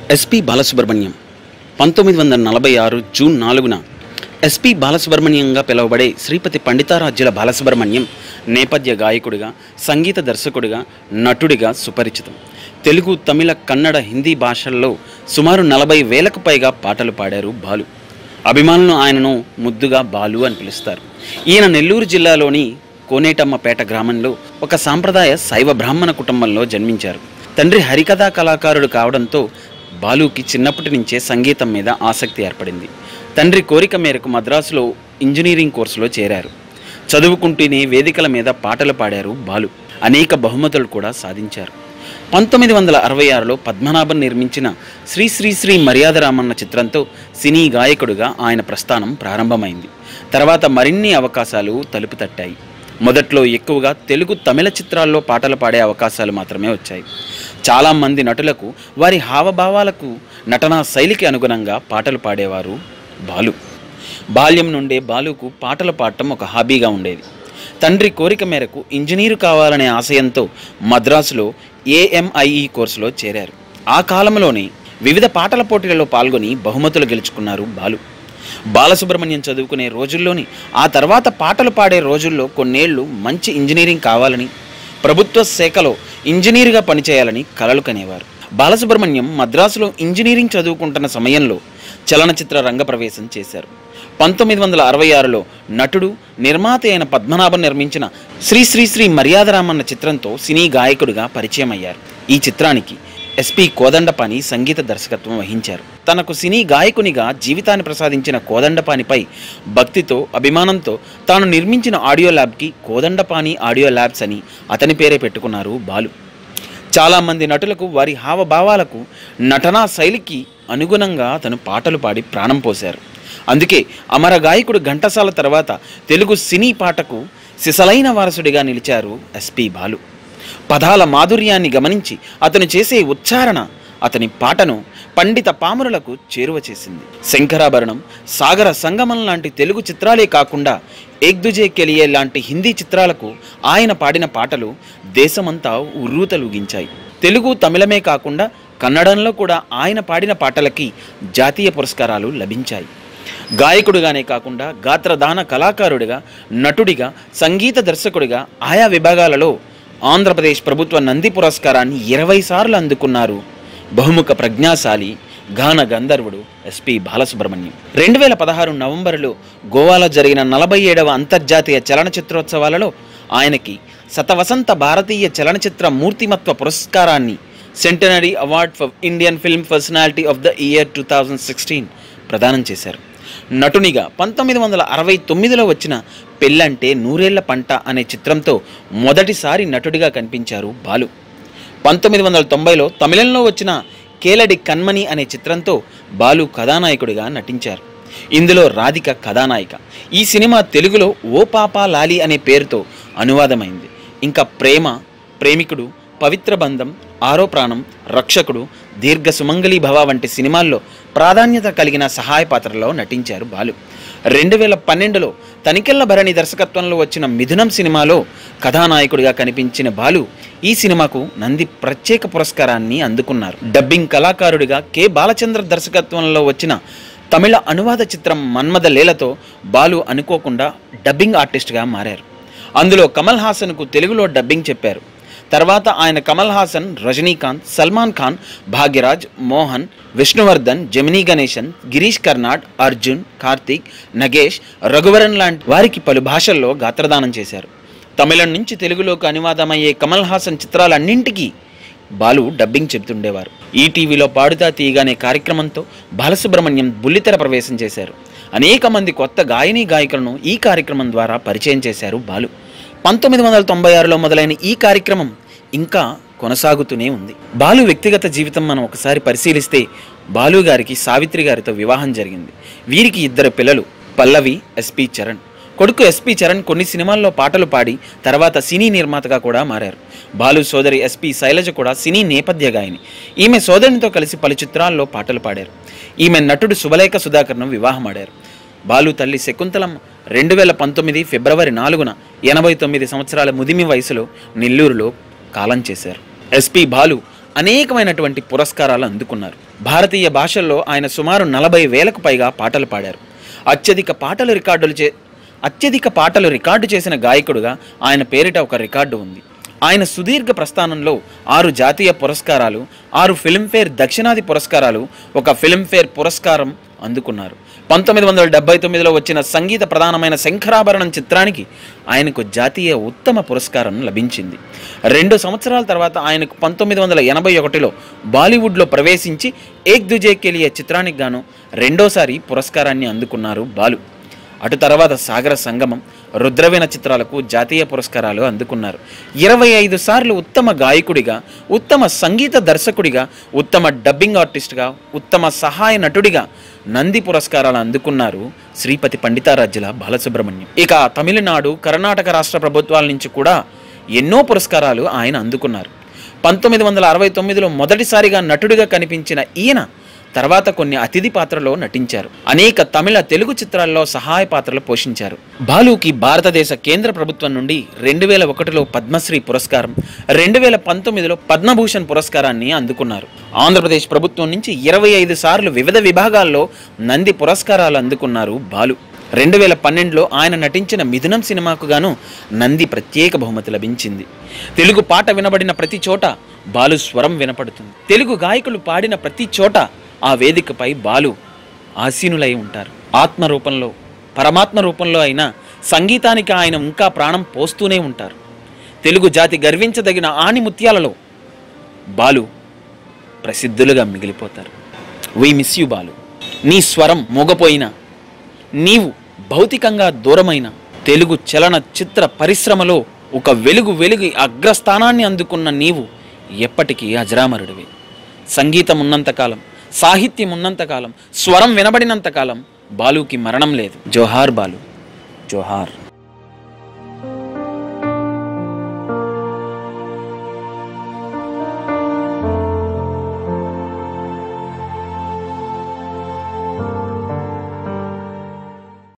SP Balasubrahmanyam పంతొమ్మిది వందల నలభై ఆరు జూన్ నాలుగున ఎస్పి బాలసుబ్రహ్మణ్యంగా పిలువబడే శ్రీపతి పండితారాజ్యుల బాలసుబ్రహ్మణ్యం నేపథ్య గాయకుడిగా సంగీత దర్శకుడిగా నటుడిగా సుపరిచితం తెలుగు తమిళ కన్నడ హిందీ భాషల్లో సుమారు నలభై వేలకు పైగా పాటలు పాడారు బాలు అభిమానులు ఆయనను ముద్దుగా బాలు అని పిలుస్తారు ఈయన నెల్లూరు జిల్లాలోని కోనేటమ్మపేట గ్రామంలో ఒక సాంప్రదాయ శైవ బ్రాహ్మణ కుటుంబంలో జన్మించారు తండ్రి హరికథా కళాకారుడు కావడంతో బాలుకి చిన్నప్పటి నుంచే సంగీతం మీద ఆసక్తి ఏర్పడింది తండ్రి కోరిక మేరకు మద్రాసులో ఇంజనీరింగ్ కోర్సులో చేరారు చదువుకుంటూనే వేదికల మీద పాటలు పాడారు బాలు అనేక బహుమతులు కూడా సాధించారు పంతొమ్మిది వందల అరవై ఆరులో పద్మనాభం నిర్మించిన శ్రీ శ్రీ శ్రీ మర్యాదరామన్న చిత్రంతో సినీ గాయకుడిగా ఆయన ప్రస్థానం ప్రారంభమైంది తర్వాత మరిన్ని అవకాశాలు తలుపు తట్టాయి మొదట్లో ఎక్కువగా తెలుగు తమిళ చిత్రాల్లో పాటలు పాడే అవకాశాలు మాత్రమే వచ్చాయి చాలామంది నటులకు వారి హావభావాలకు నటనా శైలికి అనుగుణంగా పాటలు పాడేవారు బాలు బాల్యం నుండే బాలుకు పాటలు పాడటం ఒక హాబీగా ఉండేది తండ్రి కోరిక మేరకు ఇంజనీరు కావాలనే ఆశయంతో మద్రాసులో ఏఎంఐఈ కోర్సులో చేరారు ఆ కాలంలోనే వివిధ పాటల పోటీలలో పాల్గొని బహుమతులు గెలుచుకున్నారు బాలు బాలసుబ్రహ్మణ్యం చదువుకునే రోజుల్లోని ఆ తర్వాత పాటలు పాడే రోజుల్లో కొన్నేళ్లు మంచి ఇంజనీరింగ్ కావాలని ప్రభుత్వ శాఖలో ఇంజనీరుగా పనిచేయాలని కలలు కనేవారు బాలసుబ్రహ్మణ్యం మద్రాసులో ఇంజనీరింగ్ చదువుకుంటున్న సమయంలో చలనచిత్ర రంగప్రవేశం చేశారు పంతొమ్మిది వందల అరవై ఆరులో నటుడు నిర్మాత అయిన పద్మనాభం నిర్మించిన శ్రీ శ్రీ శ్రీ మర్యాదరామన్న చిత్రంతో సినీ గాయకుడిగా పరిచయం అయ్యారు ఈ చిత్రానికి ఎస్పి కోదండపాని సంగీత దర్శకత్వం వహించారు తనకు సినీ గాయకునిగా జీవితాన్ని ప్రసాదించిన కోదండపానిపై భక్తితో అభిమానంతో తాను నిర్మించిన ఆడియో ల్యాబ్కి కోదండపాని ఆడియో ల్యాబ్స్ అని అతని పేరే పెట్టుకున్నారు బాలు చాలామంది నటులకు వారి హావభావాలకు నటనా శైలికి అనుగుణంగా అతను పాటలు పాడి ప్రాణం పోశారు అందుకే అమర గాయకుడు ఘంటసాల తర్వాత తెలుగు సినీ పాటకు సిసలైన వారసుడిగా నిలిచారు ఎస్పి బాలు పదాల మాధుర్యాన్ని గమనించి అతను చేసే ఉచ్చారణ అతని పాటను పండిత పామరులకు చేరువ చేసింది శంకరాభరణం సాగర సంగమం లాంటి తెలుగు చిత్రాలే కాకుండా ఏక్దుజే కెలియే లాంటి హిందీ చిత్రాలకు ఆయన పాడిన పాటలు దేశమంతా ఉర్రూతలూగించాయి తెలుగు తమిళమే కాకుండా కన్నడంలో కూడా ఆయన పాడిన పాటలకి జాతీయ పురస్కారాలు లభించాయి గాయకుడిగానే కాకుండా గాత్రదాన కళాకారుడిగా నటుడిగా సంగీత దర్శకుడిగా ఆయా విభాగాలలో ఆంధ్రప్రదేశ్ ప్రభుత్వ నంది పురస్కారాన్ని ఇరవై సార్లు అందుకున్నారు బహుముఖ ప్రజ్ఞాశాలి గాన గంధర్వుడు ఎస్పి బాలసుబ్రహ్మణ్యం రెండు వేల పదహారు నవంబరులో గోవాలో జరిగిన నలభై ఏడవ అంతర్జాతీయ చలనచిత్రోత్సవాలలో ఆయనకి శతవసంత భారతీయ చలనచిత్ర మూర్తిమత్వ పురస్కారాన్ని centenary award for Indian film personality of the year two thousand sixteen ప్రదానం చేశారు నటునిగా పంతొమ్మిది వందల అరవై తొమ్మిదిలో వచ్చిన పెళ్ళంటే నూరేళ్ల పంట అనే చిత్రంతో మొదటిసారి నటుడిగా కనిపించారు బాలు పంతొమ్మిది వందల తొంభైలో తమిళంలో వచ్చిన కేలడి కన్మణి అనే చిత్రంతో బాలు కథానాయకుడిగా నటించారు ఇందులో రాధిక కథానాయిక ఈ సినిమా తెలుగులో ఓ పాపా లాలి అనే పేరుతో అనువాదమైంది ఇంకా ప్రేమ ప్రేమికుడు పవిత్ర బంధం ఆరో ప్రాణం రక్షకుడు దీర్ఘ సుమంగళి భవ వంటి సినిమాల్లో ప్రాధాన్యత కలిగిన సహాయ పాత్రలో నటించారు బాలు రెండు వేల పన్నెండులో తనికెళ్ల భరణి దర్శకత్వంలో వచ్చిన మిథునం సినిమాలో కథానాయకుడిగా కనిపించిన బాలు ఈ సినిమాకు నంది ప్రత్యేక పురస్కారాన్ని అందుకున్నారు డబ్బింగ్ కళాకారుడిగా కె బాలచంద్ర దర్శకత్వంలో వచ్చిన తమిళ అనువాద చిత్రం మన్మద లీలతో బాలు అనుకోకుండా డబ్బింగ్ ఆర్టిస్ట్గా మారారు అందులో కమల్ హాసన్కు తెలుగులో డబ్బింగ్ చెప్పారు తర్వాత ఆయన కమల్ హాసన్ రజనీకాంత్ సల్మాన్ ఖాన్ భాగ్యరాజ్ మోహన్ విష్ణువర్ధన్ జమినీ గణేశన్ గిరీష్ కర్నాడ్ అర్జున్ కార్తీక్ నగేష్ రఘువరన్ లాంటి వారికి పలు భాషల్లో గాత్రదానం చేశారు తమిళం నుంచి తెలుగులోకి అనువాదమయ్యే కమల్ హాసన్ చిత్రాలన్నింటికీ బాలు డబ్బింగ్ చెబుతుండేవారు ఈటీవీలో పాడుతా తీయగానే కార్యక్రమంతో బాలసుబ్రహ్మణ్యం బుల్లితెర ప్రవేశం చేశారు అనేక మంది కొత్త గాయని గాయకులను ఈ కార్యక్రమం ద్వారా పరిచయం చేశారు బాలు పంతొమ్మిది వందల తొంభై ఆరులో మొదలైన ఈ కార్యక్రమం ఇంకా కొనసాగుతూనే ఉంది బాలు వ్యక్తిగత జీవితం మనం ఒకసారి పరిశీలిస్తే బాలు గారికి సావిత్రి గారితో వివాహం జరిగింది వీరికి ఇద్దరు పిల్లలు పల్లవి ఎస్పి చరణ్ కొడుకు ఎస్పి చరణ్ కొన్ని సినిమాల్లో పాటలు పాడి తర్వాత సినీ నిర్మాతగా కూడా మారారు బాలు సోదరి ఎస్పి శైలజ కూడా సినీ నేపథ్య గాయని ఈమె సోదరునితో కలిసి పలు చిత్రాల్లో పాటలు పాడారు ఈమె నటుడు శుభలేఖ సుధాకర్ను వివాహమాడారు బాలు తల్లి శకుంతలమ్మ రెండు వేల పంతొమ్మిది ఫిబ్రవరి నాలుగున ఎనభై తొమ్మిది సంవత్సరాల ముదిమి వయసులో నెల్లూరులో కాలం చేశారు ఎస్పి బాలు అనేకమైనటువంటి పురస్కారాలు అందుకున్నారు భారతీయ భాషల్లో ఆయన సుమారు నలభై వేలకు పైగా పాటలు పాడారు అత్యధిక పాటలు రికార్డులు చే అత్యధిక పాటలు రికార్డు చేసిన గాయకుడుగా ఆయన పేరిట ఒక రికార్డు ఉంది ఆయన సుదీర్ఘ ప్రస్థానంలో ఆరు జాతీయ పురస్కారాలు ఆరు ఫిల్మ్ఫేర్ దక్షిణాది పురస్కారాలు ఒక ఫిల్మ్ఫేర్ పురస్కారం అందుకున్నారు పంతొమ్మిది వందల డెబ్బై తొమ్మిదిలో వచ్చిన సంగీత ప్రధానమైన శంఖరాభరణం చిత్రానికి ఆయనకు జాతీయ ఉత్తమ పురస్కారం లభించింది రెండు సంవత్సరాల తర్వాత ఆయనకు పంతొమ్మిది వందల ఎనభై ఒకటిలో బాలీవుడ్లో ప్రవేశించి ఏక్ దుజే కెలియే చిత్రానికి గాను రెండోసారి పురస్కారాన్ని అందుకున్నారు బాలు అటు తర్వాత సాగర సంగమం రుద్రవీణ చిత్రాలకు జాతీయ పురస్కారాలు అందుకున్నారు ఇరవై ఐదు సార్లు ఉత్తమ గాయకుడిగా ఉత్తమ సంగీత దర్శకుడిగా ఉత్తమ డబ్బింగ్ ఆర్టిస్ట్గా ఉత్తమ సహాయ నటుడిగా నంది పురస్కారాలు అందుకున్నారు శ్రీపతి పండితారాజ్యుల బాలసుబ్రహ్మణ్యం ఇక తమిళనాడు కర్ణాటక రాష్ట్ర ప్రభుత్వాల నుంచి కూడా ఎన్నో పురస్కారాలు ఆయన అందుకున్నారు పంతొమ్మిది వందల అరవై తొమ్మిదిలో మొదటిసారిగా నటుడిగా కనిపించిన ఈయన తర్వాత కొన్ని అతిథి పాత్రలో నటించారు అనేక తమిళ తెలుగు చిత్రాల్లో సహాయ పాత్రలు పోషించారు బాలుకి భారతదేశ కేంద్ర ప్రభుత్వం నుండి రెండు వేల ఒకటిలో పద్మశ్రీ పురస్కారం రెండు వేల పంతొమ్మిదిలో పద్మభూషణ్ పురస్కారాన్ని అందుకున్నారు ఆంధ్రప్రదేశ్ ప్రభుత్వం నుంచి ఇరవై ఐదు సార్లు వివిధ విభాగాల్లో నంది పురస్కారాలు అందుకున్నారు బాలు రెండు వేల పన్నెండులో ఆయన నటించిన మిథునం సినిమాకు గాను నంది ప్రత్యేక బహుమతి లభించింది తెలుగు పాట వినబడిన ప్రతి చోట బాలు స్వరం వినపడుతుంది తెలుగు గాయకులు పాడిన ప్రతి చోట ఆ వేదికపై బాలు ఆసీనులై ఉంటారు ఆత్మ రూపంలో పరమాత్మ రూపంలో అయినా సంగీతానికి ఆయన ఇంకా ప్రాణం పోస్తూనే ఉంటారు తెలుగు జాతి గర్వించదగిన ఆని ముత్యాలలో బాలు ప్రసిద్ధులుగా మిగిలిపోతారు వి మిస్ యు బాలు నీ స్వరం మూగపోయినా నీవు భౌతికంగా దూరమైన తెలుగు చలన చిత్ర పరిశ్రమలో ఒక వెలుగు వెలుగు అగ్రస్థానాన్ని అందుకున్న నీవు ఎప్పటికీ అజరామరుడివి సంగీతం ఉన్నంతకాలం సాహిత్యం ఉన్నంతకాలం స్వరం వినబడినంతకాలం బాలుకి మరణం లేదు జోహార్ బాలు జోహార్